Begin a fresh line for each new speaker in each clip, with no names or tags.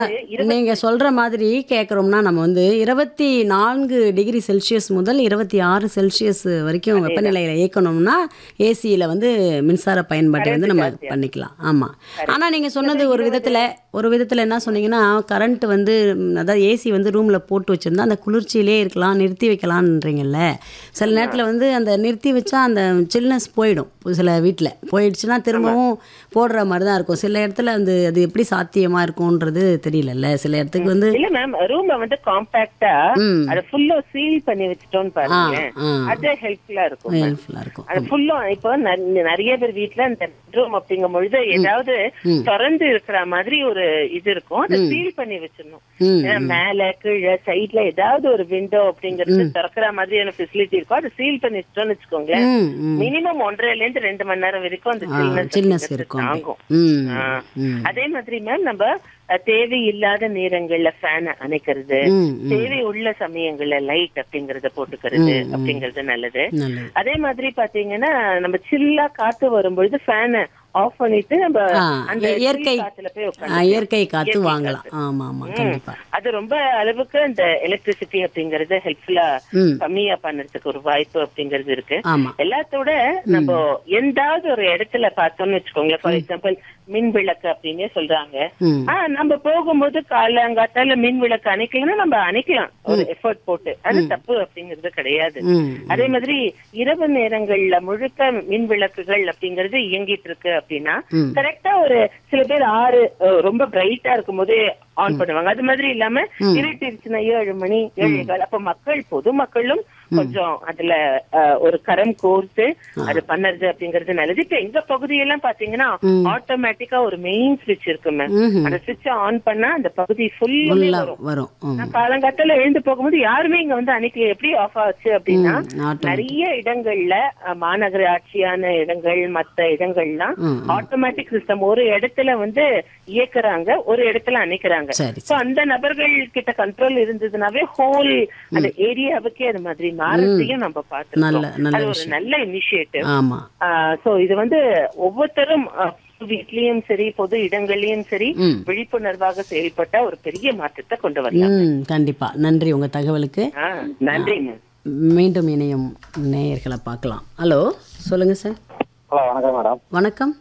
நீங்க சொல்ற மாதிரி கேட்குறோம்னா நம்ம வந்து இருபத்தி நான்கு டிகிரி செல்சியஸ் முதல் இருபத்தி ஆறு செல்சியஸ் வரைக்கும் வெப்பநிலையில இயக்கணும்னா ஏசியில் வந்து மின்சார பயன்பாட்டை வந்து நம்ம பண்ணிக்கலாம் ஆமாம் ஆனால் நீங்கள் சொன்னது ஒரு விதத்தில் ஒரு விதத்தில் என்ன சொன்னீங்கன்னா கரண்ட் வந்து ம், அதாவது ஏசி வந்து ரூமில் போட்டு வச்சுருந்தா அந்த குளிர்ச்சியிலே இருக்கலாம் நிறுத்தி வைக்கலான்றீங்கல்ல சில நேரத்தில் வந்து அந்த நிறுத்தி வச்சா அந்த சில்னஸ் போயிடும் சில வீட்டில் போயிடுச்சுன்னா திரும்பவும் போடுற மாதிரி தான் இருக்கும் சில இடத்துல வந்து அது எப்படி சாத்தியமாக இருக்கும்ன்றது தெரியலல்ல சில இடத்துக்கு வந்து
இல்ல மேம் ரூம வந்து காம்பாக்டா
ம்.
அத ஃபுல்லா சீல் பண்ணி வச்சுட்டோம்னு பாருங்க
ஆ.
அது ஹெல்ப்ஃபுல்லா இருக்கும் ma'am.
ஹெல்ப்ஃபுல்லாக இருக்கும்
அது ஃபுல்லா இப்போ ந- நிறைய பேர் வீட்ல அந்த பெட்ரூம் அப்படிங்கும் பொழுது ஏதாவது திறந்து இருக்கிற மாதிரி ஒரு இது இருக்கும் அதை சீல் பண்ணி வச்சிடணும்
ம்
ஏன்னா மேல கீழே சைட்ல ஏதாவது ஒரு விண்டோ அப்படிங்கிறது திறக்கிற மாதிரியான ஃபெசிலிட்டி இருக்கும் அதை சீல் பண்ணி வச்சிட்டோம்னு வச்சுக்கோங்களேன்
ம் ம்
மினிமம் ஒன்றரைல இருந்து ரெண்டு மணி நேரம் வரைக்கும் அந்த
சில்னஸ்
சில்னஸ்
இருக்கும் அப்படி.
தாங்கும்
ம்
ஆ.
ம்
அதே மாதிரி மேம் நம்ம அஹ், தேவையில்லாத நேரங்கள்ல ஃபேன் அணைக்கிறது
ம் ம்
தேவை உள்ள சமயங்கள்ல லைட் அப்படிங்கறத போட்டுக்கிறது அப்படிங்கறது நல்லது
நல்லது
அதே மாதிரி பாத்தீங்கன்னா நம்ம சில்லா காத்து வரும்பொழுது ஃபேனை ஆஃப் பண்ணிட்டு நம்ம
ஆ,
அந்த
இயற்கை
chill காத்துல போய்
ஆ,
உட்காந்து
இயற்கை காத்து வாங்கலாம் ஆமா ஆமா கண்டிப்பா
அது ரொம்ப அளவுக்கு அந்த எலக்ட்ரிசிட்டி அப்படிங்கறது ஹெல்ப்ஃபுல்லா
ம்
கம்மியா பண்ணறதுக்கு ஒரு வாய்ப்பு அப்படிங்கறது இருக்கு
ஆமா
எல்லாத்தோட நம்ம எந்தாவது ஒரு இடத்துல பார்த்தோம்னு வச்சுக்கோங்களேன் ஃபார் எக்ஸாம்பிள் மின் விளக்கு அப்படின்னே சொல்றாங்க
ம்
ஆ நம்ம போகும்போது காலங்காத்தால மின் விளக்கு அணைக்கலன்னா நம்ம அணைக்கலாம் ஒரு எஃபர்ட் போட்டு அது தப்பு அப்படிங்கிறது கிடையாது
ம்
அதே மாதிரி இரவு நேரங்கள்ல முழுக்க மின் விளக்குகள் அப்படிங்கிறது இயங்கிட்டு இருக்கு அப்படின்னா
ம்.
கரெக்டா ஒரு சில பேர் ஆறு அஹ், ரொம்ப பிரைட்டா இருக்கும் போதே ஆன் பண்ணுவாங்க அது மாதிரி இல்லாம இருட்டிருச்சுன்னா ஏழு மணி ஏழு கால் அப்ப மக்கள் பொதுமக்களும் கொஞ்சம் அதுல அஹ், ஒரு கரம் கோர்த்து அது பண்ணுறது அப்படிங்கிறது நல்லது இப்ப எங்க பகுதியெல்லாம் பாத்தீங்கன்னா ஆட்டோமேட்டிக்கா ஒரு மெயின் சுவிட்ச் இருக்கு மேம்
ம்ஹும்.
அந்த சுவிட்ச் ஆன் பண்ணா அந்த பகுதி ஃபுல்லுமே
ஃபுல்லா
வரும்
வரும் ம்
நான் காலங்காத்தால எழுந்து போகும்போது யாருமே இங்க வந்து அன்னைக்கு எப்படி ஆஃப் ஆச்சு அப்படின்னா
ஆட்டோ
நிறைய இடங்கள்ல அஹ், மாநகராட்சியான இடங்கள் மத்த இடங்கள்லாம்
ம்
ஆட்டோமேட்டிக் சிஸ்டம் ஒரு இடத்துல வந்து இயக்குறாங்க ஒரு இடத்துல அணைக்கிறாங்க
சரி
சோ அந்த நபர்கள் கிட்ட கண்ட்ரோல் இருந்ததுனாவே ஹோல் அந்த ஏரியாவுக்கே அது மாதிரி மாறத்தையும் நம்ம
நல்ல
பார்த்துருக்கோம்
நல்ல
அது ஒரு
விஷயம்
நல்ல இனிஷியேட்டிவ்
ஆமா
சோ இது வந்து ஒவ்வொருத்தரும் அஹ், வீட்லயும் சரி பொது இடங்கள்லயும் சரி
ம்
விழிப்புணர்வாக செயல்பட்ட ஒரு பெரிய மாற்றத்தை கொண்டு வரலாம்
ம் கண்டிப்பா நன்றி உங்க தகவலுக்கு
ஆ, நன்றிங்க
மீண்டும் இணையும் நேயர்களை பார்க்கலாம் ஹலோ சொல்லுங்க சார்
ஹலோ வணக்கம் மேடம்
வணக்கம்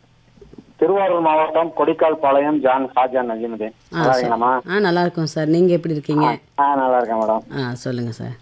திருவாரூர் மாவட்டம் கொடிக்கால் பாளையம் ஜான் ஷாஜான் நஜிமுதீன்
ஆ
நல்லா
சார்
இருக்கீங்களாம்மா
ஆ நல்லா இருக்கும் சார் நீங்க எப்படி இருக்கீங்க
ஆ நல்லா இருக்கேன் மேடம்
ஆ சொல்லுங்க சார்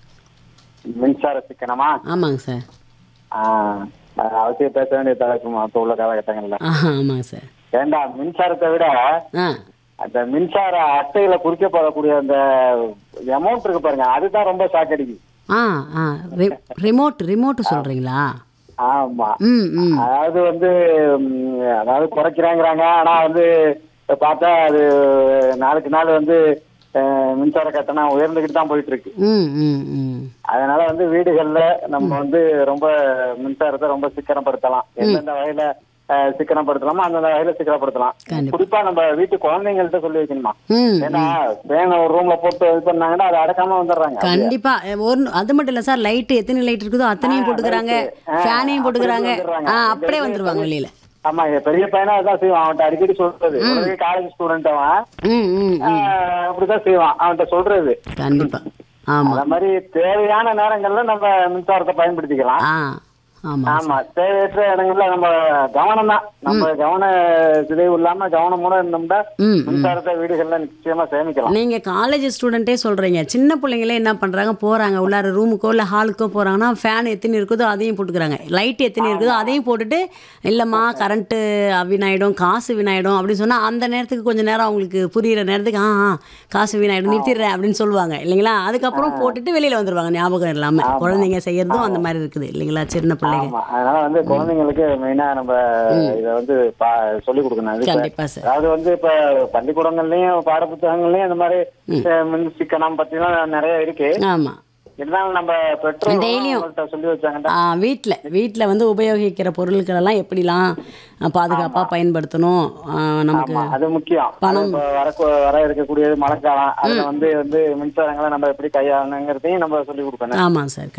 மின்சார சிக்கனமா
ஆமாங்க சார்
ஆ, அது அவசியம் பேச வேண்டிய தலைப்புமா இப்போ உள்ள காலகட்டங்கள்ல
ஆ ஆமாங்க சார்
வேண்டாம் மின்சாரத்தை விட
ஆ
அந்த மின்சார அட்டையில குறிக்கப்படக்கூடிய அந்த அமௌண்ட் இருக்கு பாருங்க அதுதான் ரொம்ப ஷாக் அடிக்குது
ஆ ஆ ரி- ரிமோட் ரிமோட்டு சொல்றீங்களா
ஆமா
ம் ம்
அதாவது வந்து ம், அதாவது குறைக்கிறாங்கிறாங்க ஆனா வந்து இப்ப பார்த்தா அது நாளுக்கு நாள் வந்து அஹ், மின்சார கட்டணம் உயர்ந்துகிட்டு தான் போயிட்டு இருக்கு
ம் ம் ம்
அதனால வந்து வீடுகள்ல நம்ம வந்து ரொம்ப மின்சாரத்தை ரொம்ப சிக்கனப்படுத்தலாம் எந்தெந்த வகையில அஹ், சிக்கனப்படுத்தலாமோ அந்தந்த வகையில சிக்கனப்படுத்தலாம்
கண்டிப்பா.
குறிப்பா நம்ம வீட்டு குழந்தைங்கள்ட்ட சொல்லி வைக்கணுமா
ம்
ஏன்னா பேன ஒரு ரூம்ல போட்டு இது பண்ணாங்கன்னா அதை அடக்காம வந்துடுறாங்க
கண்டிப்பா ஒரு அது மட்டும் இல்ல சார் லைட் எத்தனை லைட் இருக்குதோ அத்தனையும் போட்டுக்கிறாங்க
ஆ,
ஃபேனையும் போட்டுக்கிறாங்க
அப்படி வந்துடுறாங்க.
ஆ அப்படியே வந்துருவாங்க வெளியில
ஆமா என் பெரிய பையனா அதான் செய்வான் அவன்கிட்ட அடிக்கடி சொல்றது காலேஜ் ஸ்டூடெண்ட் அவன்
ம் ம்
ஆஹ் அப்படிதான் செய்வான் அவன்கிட்ட சொல்றது
கண்டிப்பா ஆமா
அந்த மாதிரி தேவையான நேரங்கள்ல நம்ம மின்சாரத்தை பயன்படுத்திக்கலாம்
ஆ ஆமா
ஆமா தேவையற்ற இடங்கள்ல நம்ம கவனம் தான் நம்ம கவன சிதைவு இல்லாம கவனமோட இருந்தோம்னா
ம் ம்
மின்சாரத்தை வீடுகள்ல நிச்சயமா சேமிக்கலாம்
நீங்க காலேஜ் ஸ்டூடெண்ட்டே சொல்றீங்க சின்ன பிள்ளைங்களே என்ன பண்றாங்க போறாங்க உள்ளார ரூமுக்கோ இல்ல ஹாலுக்கோ போறாங்கன்னா ஃபேன் எத்தனை இருக்குதோ அதையும் போட்டுக்கிறாங்க லைட் எத்தனை இருக்குதோ அதையும் போட்டுட்டு இல்லம்மா கரண்ட்டு வீணாயிடும் காசு வீணாயிடும் அப்படின்னு சொன்னா அந்த நேரத்துக்கு கொஞ்ச நேரம் அவங்களுக்கு புரியிற நேரத்துக்கு ஆ ஆ காசு வீணாயிடும் நிறுத்திடுறேன் அப்படின்னு சொல்லுவாங்க இல்லைங்களா அதுக்கப்புறம் போட்டுட்டு வெளியில வந்துருவாங்க ஞாபகம் இல்லாம குழந்தைங்க செய்யறதும் அந்த மாதிரி இருக்குது இல்லைங்களா சின்ன பிள்ளைங்க
ஆமா அதனால வந்து குழந்தைங்களுக்கு மெயினா நம்ம இத வந்து சொல்லி கொடுக்கணும் அது இப்ப
கண்டிப்பா சார்
அதாவது வந்து இப்ப பள்ளிக்கூடங்கள்லயும் பாட புத்தகங்கள்லயும் இந்த மாதிரி அஹ், மின் சிக்கனம் பத்தி எல்லாம் நிறைய இருக்கு
ஆமா
இருந்தாலும் நம்ம பெற்றோர்
Daily-யும்.
அவங்கள்ட்ட சொல்லி வச்சாங்கன்னா
வீட்டில் வீட்டில் வந்து உபயோகிக்கிற பொருட்களெல்லாம் எப்படிலாம் பாதுகாப்பாக பயன்படுத்தணும் ஆ, நமக்கு
ஆமா அது முக்கியம் அது இப்ப வர வர இருக்கக்கூடியது மழைக்காலம் அதுல வந்து வந்து மின்சாரங்களை நம்ம எப்படி கையாளணுங்கிறதையும் நம்ம சொல்லி கொடுக்கணும்
ஆமாம் சார் கண்டிப்பாக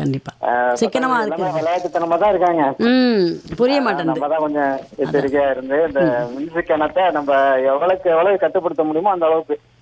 அஹ்,
சிக்கனமா
பசங்க எல்லாமே
இருக்குது.
விளையாட்டுத்தனமா தான் இருக்காங்க
ம் புரிய மாட்டேங்குது
நம்ம தான் கொஞ்சம் எச்சரிக்கையா இருந்து இந்த மின்சிக்கனத்தை நம்ம எவ்வளவுக்கு எவ்வளவு கட்டுப்படுத்த முடியுமோ அந்த அளவுக்கு